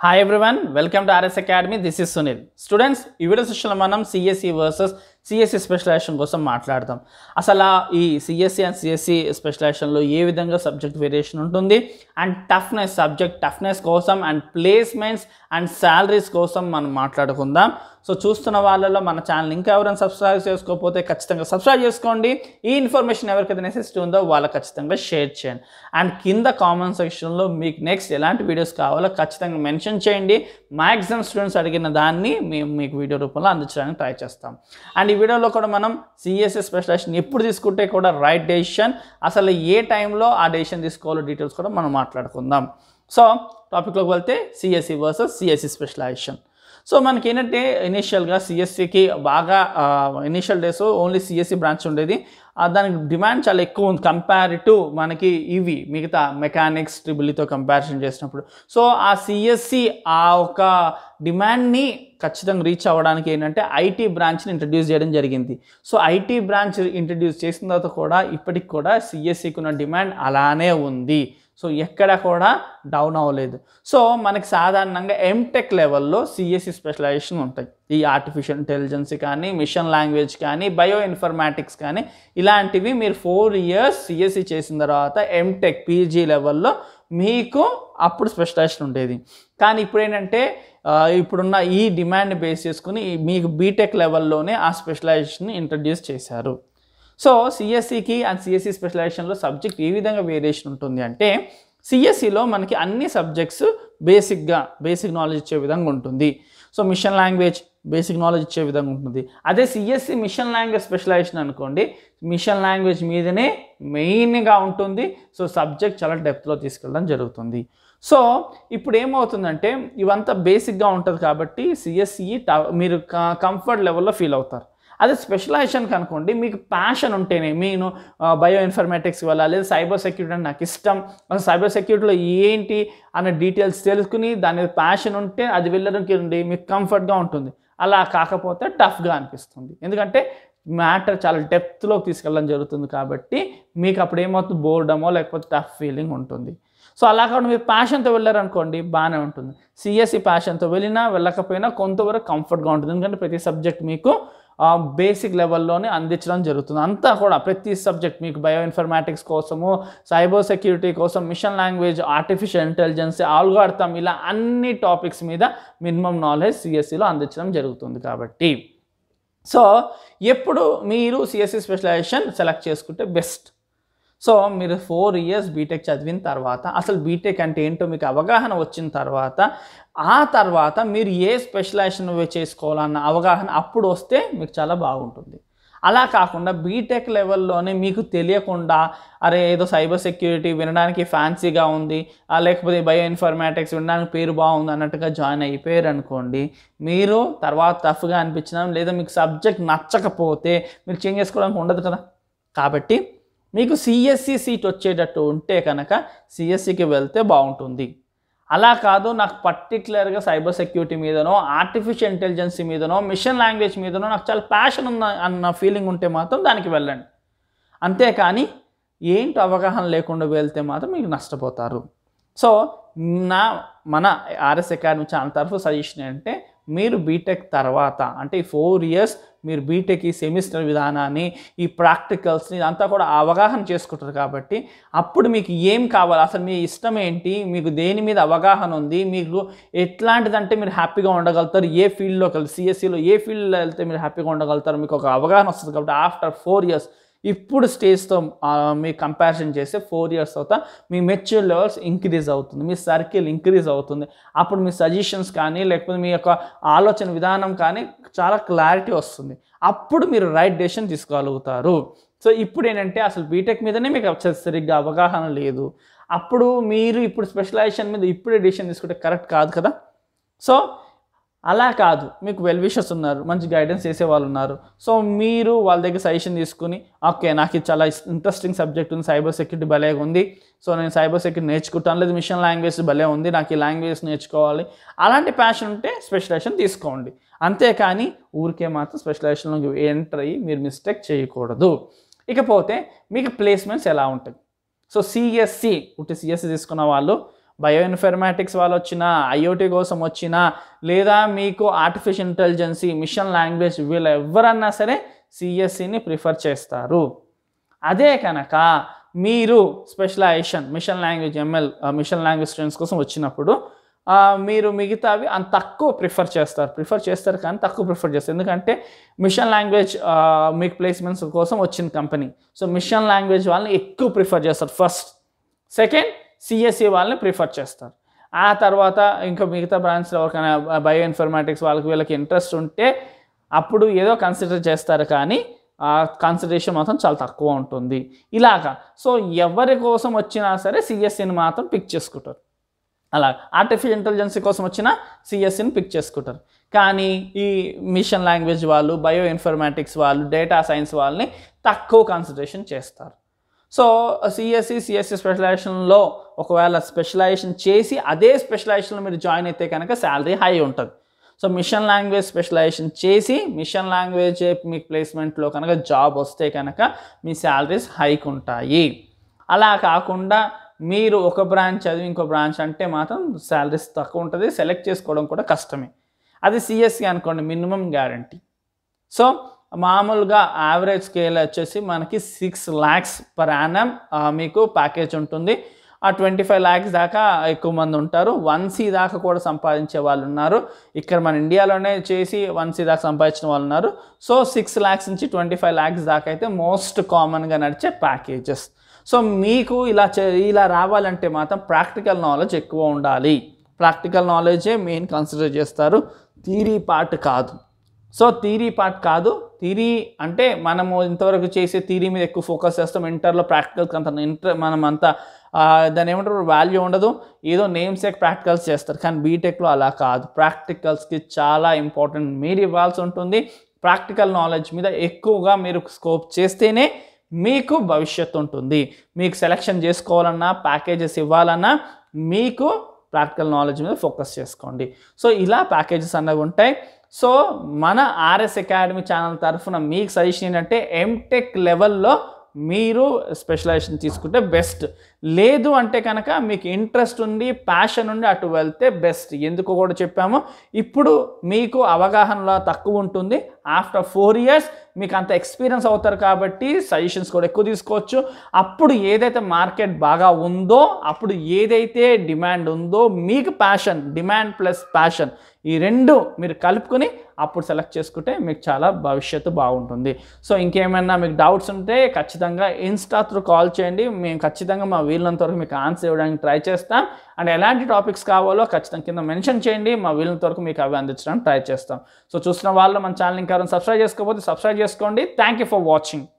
hi everyone welcome to RS academy this is Sunil students ఈ video సెషన్లో మనం CSC versus CSE specialisation కోసం మాట్లాడతాం అసలు ఆ ఈ సిఎస్సి అండ్ సిఎస్సి స్పెషలైజేషన్లో ఏ విధంగా సబ్జెక్ట్ వేరియేషన్ ఉంటుంది అండ్ టఫ్నెస్ సబ్జెక్ట్ టఫ్నెస్ కోసం అండ్ ప్లేస్మెంట్స్ అండ్ శాలరీస్ కోసం మనం మాట్లాడుకుందాం సో చూస్తున్న వాళ్ళలో మన ఛానల్ ఇంకా ఎవరైనా సబ్స్క్రైబ్ చేసుకోకపోతే ఖచ్చితంగా సబ్స్క్రైబ్ చేసుకోండి ఈ ఇన్ఫర్మేషన్ ఎవరికైతే నెసెసిటీ ఉందో వాళ్ళకి ఖచ్చితంగా షేర్ చేయండి అండ్ కింద కామెంట్ సెక్షన్లో మీకు నెక్స్ట్ ఎలాంటి వీడియోస్ కావాలో ఖచ్చితంగా మెన్షన్ చేయండి మ్యాక్సిమం స్టూడెంట్స్ అడిగిన దాన్ని మేము మీకు వీడియో రూపంలో అందించడానికి ట్రై చేస్తాం అండ్ ఈ వీడియోలో కూడా మనం సిఎస్ఎస్ స్పెషలైజేషన్ ఎప్పుడు తీసుకుంటే కూడా రైట్ డెసిషన్ అసలు ఏ టైంలో ఆ డెసిషన్ తీసుకోవాలో డీటెయిల్స్ కూడా మనం మాట్లాడుకుందాం సో టాపిక్లోకి వెళ్తే CSE versus CSE specialization so మనకి ఏంటంటే ఇనిషియల్గా సిఎస్సికి బాగా initial days only CSE branch ఉండేది ఆ, దానికి డిమాండ్ చాలా ఎక్కువ ఉంది కంపేర్ టు మనకి ఇవి మిగతా మెకానిక్స్ ట్రిబుల్తో కంపారిజన్ చేసినప్పుడు సో ఆ సిఎస్సి ఆ ఒక డిమాండ్ని ఖచ్చితంగా రీచ్ అవ్వడానికి ఏంటంటే ఐటీ బ్రాంచ్ని ఇంట్రడ్యూస్ చేయడం జరిగింది సో ఐటీ బ్రాంచ్ ఇంట్రడ్యూస్ చేసిన తర్వాత కూడా ఇప్పటికి కూడా సిఎస్సికి ఉన్న డిమాండ్ అలానే ఉంది సో ఎక్కడ కూడా డౌన్ అవ్వలేదు సో మనకి సాధారణంగా ఎంటెక్ లెవెల్లో సిఎస్సి స్పెషలైజేషన్ ఉంటాయి ఈ ఆర్టిఫిషియల్ ఇంటెలిజెన్స్ కానీ మిషన్ లాంగ్వేజ్ కానీ బయో ఇన్ఫర్మాటిక్స్ కానీ ఇలాంటివి మీరు ఫోర్ ఇయర్స్ సిఎస్సి చేసిన తర్వాత ఎంటెక్ పీజీ లెవెల్లో మీకు అప్పుడు స్పెషలైజేషన్ ఉండేది కానీ ఇప్పుడు ఏంటంటే ఆ, ఇప్పుడున్న ఈ డిమాండ్ బేస్ చేసుకుని మీకు బీటెక్ లెవెల్లోనే ఆ స్పెషలైజేషన్ని ఇంట్రడ్యూస్ చేశారు సో సిఎస్సికి అండ్ సిఎస్సి స్పెషలైజేషన్లో సబ్జెక్ట్ ఏ విధంగా వేరియేషన్ ఉంటుంది అంటే సిఎస్సిలో మనకి అన్ని సబ్జెక్ట్స్ బేసిక్గా బేసిక్ నాలెడ్జ్ ఇచ్చే విధంగా ఉంటుంది so machine language basic knowledge ఇచ్చే విధంగా ఉంటుంది అదే సిఎస్సి మిషన్ లాంగ్వేజ్ స్పెషలైజేషన్ అనుకోండి మిషన్ లాంగ్వేజ్ మీదనే మెయిన్గా ఉంటుంది సో సబ్జెక్ట్ చాలా డెప్త్లో తీసుకెళ్ళడం జరుగుతుంది సో ఇప్పుడు ఏమవుతుందంటే ఇవంతా బేసిక్గా ఉంటుంది కాబట్టి సిఎస్సి మీరు కంఫర్ట్ లెవెల్లో ఫీల్ అవుతారు అదే స్పెషలైజేషన్కి అనుకోండి మీకు ప్యాషన్ ఉంటేనే నేను బయో ఇన్ఫర్మేటిక్స్ వల్ల లేదా సైబర్ సెక్యూరిటీ అంటే నాకు ఇష్టం అసలు సైబర్ సెక్యూరిటీలో ఏంటి అనే డీటెయిల్స్ తెలుసుకుని దాని మీద ప్యాషన్ ఉంటే అది వెళ్ళడానికి ఉండి మీకు కంఫర్ట్గా ఉంటుంది అలా కాకపోతే టఫ్గా అనిపిస్తుంది ఎందుకంటే మ్యాటర్ చాలా డెప్త్లోకి తీసుకెళ్ళడం జరుగుతుంది కాబట్టి మీకు అప్పుడు ఏమవుతుంది బోర్డమో లేకపోతే టఫ్ ఫీలింగ్ ఉంటుంది సో అలా కాకుండా మీరు ప్యాషన్తో వెళ్ళారనుకోండి బాగానే ఉంటుంది సిఎస్సి ప్యాషన్తో వెళ్ళినా వెళ్ళకపోయినా కొంతవరకు కంఫర్ట్గా ఉంటుంది ఎందుకంటే ప్రతి సబ్జెక్ట్ మీకు బేసిక్ లెవెల్లోనే అందించడం జరుగుతుంది అంతా కూడా ప్రతి సబ్జెక్ట్ మీకు బయో ఇన్ఫర్మాటిక్స్ కోసము సైబర్ సెక్యూరిటీ కోసం machine language artificial intelligence algorithm ఇలా అన్ని టాపిక్స్ మీద మినిమం నాలెడ్జ్ సిఎస్సిలో అందించడం జరుగుతుంది కాబట్టి సో ఎప్పుడు మీరు సిఎస్సి స్పెషలైజేషన్ సెలెక్ట్ చేసుకుంటే బెస్ట్ సో మీరు ఫోర్ ఇయర్స్ బీటెక్ చదివిన తర్వాత అసలు బీటెక్ అంటే ఏంటో మీకు అవగాహన వచ్చిన తర్వాత ఆ తర్వాత మీరు ఏ స్పెషలైజేషన్ చేసుకోవాలన్న అవగాహన అప్పుడు వస్తే మీకు చాలా బాగుంటుంది అలా కాకుండా బీటెక్ లెవెల్లోనే మీకు తెలియకుండా అరే ఏదో సైబర్ సెక్యూరిటీ వినడానికి ఫ్యాన్సీగా ఉంది ఆ లేకపోతే బయో ఇన్ఫర్మాటిక్స్ వినడానికి పేరు బాగుంది అన్నట్టుగా జాయిన్ అయిపోయారు అనుకోండి మీరు తర్వాత టఫ్గా అనిపించిన లేదా మీకు సబ్జెక్ట్ నచ్చకపోతే మీరు చేంజ్ చేసుకోవడానికి ఉండదు కదా కాబట్టి మీకు సిఎస్సి సీట్ వచ్చేటట్టు ఉంటే కనుక సిఎస్సికి వెళ్తే బాగుంటుంది అలా కాదు నాకు పర్టికులర్గా సైబర్ సెక్యూరిటీ మీదనో ఆర్టిఫిషియల్ ఇంటెలిజెన్స్ మీదనో మిషన్ లాంగ్వేజ్ మీదనో నాకు చాలా ప్యాషన్ ఉన్న అన్న ఫీలింగ్ ఉంటే మాత్రం దానికి వెళ్ళండి అంతేకాని ఏంటో అవగాహన లేకుండా వెళ్తే మాత్రం మీకు నష్టపోతారు సో నా మన ఆర్ఎస్ అకాడమీ ఛానల్ తరఫు సజెషన్ ఏంటంటే మీరు బీటెక్ తర్వాత అంటే ఈ ఫోర్ ఇయర్స్ మీరు బీటెక్ ఈ సెమిస్టర్ విధానాన్ని ఈ ప్రాక్టికల్స్ని ఇదంతా కూడా అవగాహన చేసుకుంటారు కాబట్టి అప్పుడు మీకు ఏం కావాలి అసలు మీ ఇష్టం ఏంటి మీకు దేని మీద అవగాహన ఉంది మీకు ఎట్లాంటిదంటే మీరు హ్యాపీగా ఉండగలుగుతారు ఏ ఫీల్డ్లోకి వెళ్తే సిఎస్సిలో ఏ ఫీల్డ్లో వెళ్తే మీరు హ్యాపీగా ఉండగలుగుతారు మీకు ఒక అవగాహన వస్తుంది కాబట్టి ఆఫ్టర్ ఫోర్ ఇయర్స్ ఇప్పుడు స్టేజ్తో మీ కంపారిజన్ చేస్తే ఫోర్ ఇయర్స్ తర్వాత మీ మెచ్యూర్ లెవెల్స్ ఇంక్రీజ్ అవుతుంది మీ సర్కిల్ ఇంక్రీజ్ అవుతుంది అప్పుడు మీ సజెషన్స్ కానీ లేకపోతే మీ యొక్క ఆలోచన విధానం కానీ చాలా క్లారిటీ వస్తుంది అప్పుడు మీరు రైట్ డెసిషన్ తీసుకోగలుగుతారు సో ఇప్పుడు ఏంటంటే అసలు బీటెక్ మీదనే మీకు అసలు సరిగ్గా అవగాహన లేదు అప్పుడు మీరు ఇప్పుడు స్పెషలైజేషన్ మీద ఇప్పుడే డెసిషన్ తీసుకుంటే కరెక్ట్ కాదు కదా సో అలా కాదు మీకు వెల్ విషర్స్ ఉన్నారు మంచి గైడెన్స్ చేసే వాళ్ళు ఉన్నారు సో మీరు వాళ్ళ దగ్గర సజెషన్ తీసుకుని ఓకే నాకు ఇది చాలా ఇంట్రెస్టింగ్ సబ్జెక్ట్ ఉంది సైబర్ సెక్యూరిటీ భలేగా ఉంది సో నేను సైబర్ సెక్యూరిటీ నేర్చుకుంటాను లేదు మిషన్ లాంగ్వేజ్ భలే ఉంది నాకు ఈ లాంగ్వేజ్ నేర్చుకోవాలి అలాంటి ప్యాషన్ ఉంటే స్పెషలైజేషన్ తీసుకోండి అంతేకాని ఊరికే మాత్రం స్పెషలైజేషన్లోకి ఎంటర్ అయ్యి మీరు మిస్టేక్ చేయకూడదు ఇకపోతే మీకు ప్లేస్మెంట్స్ ఎలా ఉంటాయి సో సిఎస్సి ఒకటి సిఎస్సి తీసుకున్న వాళ్ళు బయో ఇన్ఫర్మాటిక్స్ వాళ్ళు వచ్చినా ఐఓటీ కోసం వచ్చినా లేదా మీకు ఆర్టిఫిషియల్ ఇంటెలిజెన్సీ మిషన్ లాంగ్వేజ్ వీళ్ళు ఎవరన్నా సరే సిఎస్సిని ప్రిఫర్ చేస్తారు అదే కనుక మీరు specialization machine language ML machine language students కోసం వచ్చినప్పుడు ఆ, మీరు మిగతావి అంత తక్కువ ప్రిఫర్ చేస్తారు ప్రిఫర్ చేస్తారు కానీ తక్కువ ప్రిఫర్ చేస్తారు ఎందుకంటే మిషన్ లాంగ్వేజ్ మీకు ప్లేస్మెంట్స్ కోసం వచ్చిన కంపెనీ సో మిషన్ లాంగ్వేజ్ వాళ్ళని ఎక్కువ ప్రిఫర్ చేస్తారు ఫస్ట్ సెకండ్ సిఎస్సి వాళ్ళని ప్రిఫర్ చేస్తారు ఆ తర్వాత ఇంకా మిగతా బ్రాంచ్లో ఎవరికైనా బయో ఇన్ఫర్మాటిక్స్ వాళ్ళకి వీళ్ళకి ఇంట్రెస్ట్ ఉంటే అప్పుడు ఏదో కన్సిడర్ చేస్తారు కానీ ఆ కన్సిడరేషన్ మాత్రం చాలా తక్కువ ఉంటుంది ఇలాగా సో ఎవరి కోసం వచ్చినా సరే సిఎస్సిని మాత్రం పిక్ చేసుకుంటారు అలా ఆర్టిఫిషియల్ ఇంటెలిజెన్సీ కోసం వచ్చిన సిఎస్సిని పిక్ చేసుకుంటారు కానీ ఈ మిషన్ లాంగ్వేజ్ వాళ్ళు బయో ఇన్ఫర్మాటిక్స్ వాళ్ళు డేటా సైన్స్ వాళ్ళని తక్కువ కన్సిడరేషన్ చేస్తారు సో సిఎస్సి సిఎస్సి స్పెషలైజేషన్లో ఒకవేళ స్పెషలైజేషన్ చేసి అదే స్పెషలైజేషన్లో మీరు జాయిన్ అయితే కనుక శాలరీ హై ఉంటుంది సో మిషన్ లాంగ్వేజ్ స్పెషలైజేషన్ చేసి మిషన్ లాంగ్వేజ్ మీకు ప్లేస్మెంట్లో కనుక జాబ్ వస్తే కనుక మీ శాలరీస్ హైక్ ఉంటాయి అలా కాకుండా మీరు ఒక బ్రాంచ్ చదివి ఇంకో బ్రాంచ్ అంటే మాత్రం శాలరీస్ తక్కువ ఉంటుంది సెలెక్ట్ చేసుకోవడం కూడా కష్టమే అది సిఎస్సి అనుకోండి మినిమం గ్యారంటీ సో మామూలుగా యావరేజ్ స్కేల్ వచ్చేసి మనకి సిక్స్ ల్యాక్స్ పర్ యానం మీకు ప్యాకేజ్ ఉంటుంది ఆ ట్వంటీ ఫైవ్ ల్యాక్స్ దాకా ఎక్కువ మంది ఉంటారు వన్ సి దాకా కూడా సంపాదించే వాళ్ళు ఉన్నారు ఇక్కడ మన ఇండియాలోనే చేసి వన్ సి దాకా సంపాదించిన వాళ్ళు ఉన్నారు సో సిక్స్ ల్యాక్స్ నుంచి ట్వంటీ ఫైవ్ ల్యాక్స్ దాకా అయితే మోస్ట్ కామన్గా నడిచే ప్యాకేజెస్ సో మీకు ఇలా చే ఇలా రావాలంటే మాత్రం ప్రాక్టికల్ నాలెడ్జ్ ఎక్కువ ఉండాలి ప్రాక్టికల్ నాలెడ్జే మెయిన్ కన్సిడర్ చేస్తారు థీరీ పార్ట్ కాదు సో థీరీ పార్ట్ కాదు థీరీ అంటే మనము ఇంతవరకు చేసే థీరీ మీద ఎక్కువ ఫోకస్ చేస్తాం ఇంటర్లో ప్రాక్టికల్స్ అంత ఇంటర్ మనం అంత ఆ, దాన్ని ఏమంటారు వాల్యూ ఉండదు ఏదో నేమ్స్ ప్రాక్టికల్స్ చేస్తారు కానీ బీటెక్లో అలా కాదు ప్రాక్టికల్స్కి చాలా ఇంపార్టెంట్ మీరు ఇవ్వాల్సి ఉంటుంది ప్రాక్టికల్ నాలెడ్జ్ మీద ఎక్కువగా మీరు స్కోప్ చేస్తేనే మీకు భవిష్యత్తు ఉంటుంది మీకు సెలెక్షన్ చేసుకోవాలన్నా ప్యాకేజెస్ ఇవ్వాలన్నా మీకు ప్రాక్టికల్ నాలెడ్జ్ మీద ఫోకస్ చేసుకోండి సో ఇలా ప్యాకేజెస్ అన్నవి ఉంటాయి సో మన ఆర్ఎస్ అకాడమీ ఛానల్ తరఫున మీకు సజెషన్ ఏంటంటే ఎంటెక్ లెవెల్లో మీరు స్పెషలైజేషన్ తీసుకుంటే బెస్ట్ లేదు అంటే కనుక మీకు ఇంట్రెస్ట్ ఉంది ప్యాషన్ ఉండి అటు వెళ్తే బెస్ట్ ఎందుకు కూడా చెప్పాము ఇప్పుడు మీకు అవగాహనలో తక్కువ ఉంటుంది ఆఫ్టర్ ఫోర్ ఇయర్స్ మీకు అంత ఎక్స్పీరియన్స్ అవుతారు కాబట్టి సజెషన్స్ కూడా ఎక్కువ తీసుకోవచ్చు అప్పుడు ఏదైతే మార్కెట్ బాగా ఉందో అప్పుడు ఏదైతే డిమాండ్ ఉందో మీకు ప్యాషన్ డిమాండ్ ప్లస్ ప్యాషన్ ఈ రెండు మీరు కలుపుకొని అప్పుడు సెలెక్ట్ చేసుకుంటే మీకు చాలా భవిష్యత్తు బాగుంటుంది సో ఇంకేమైనా మీకు డౌట్స్ ఉంటే ఖచ్చితంగా ఇన్స్టా త్రూ కాల్ చేయండి మేము ఖచ్చితంగా మా వీళ్ళంత వరకు మీకు ఆన్సర్ ఇవ్వడానికి ట్రై చేస్తాం అండ్ ఎలాంటి టాపిక్స్ కావాలో ఖచ్చితంగా కింద మెన్షన్ చేయండి మా వీళ్ళంత వరకు మీకు అవి అందించడానికి ట్రై చేస్తాం సో చూసిన వాళ్ళు మన ఛానల్ ఇంకా సబ్స్క్రైబ్ చేసుకోకపోతే సబ్స్క్రైబ్ చేసుకోండి థ్యాంక్ యూ ఫర్ వాచింగ్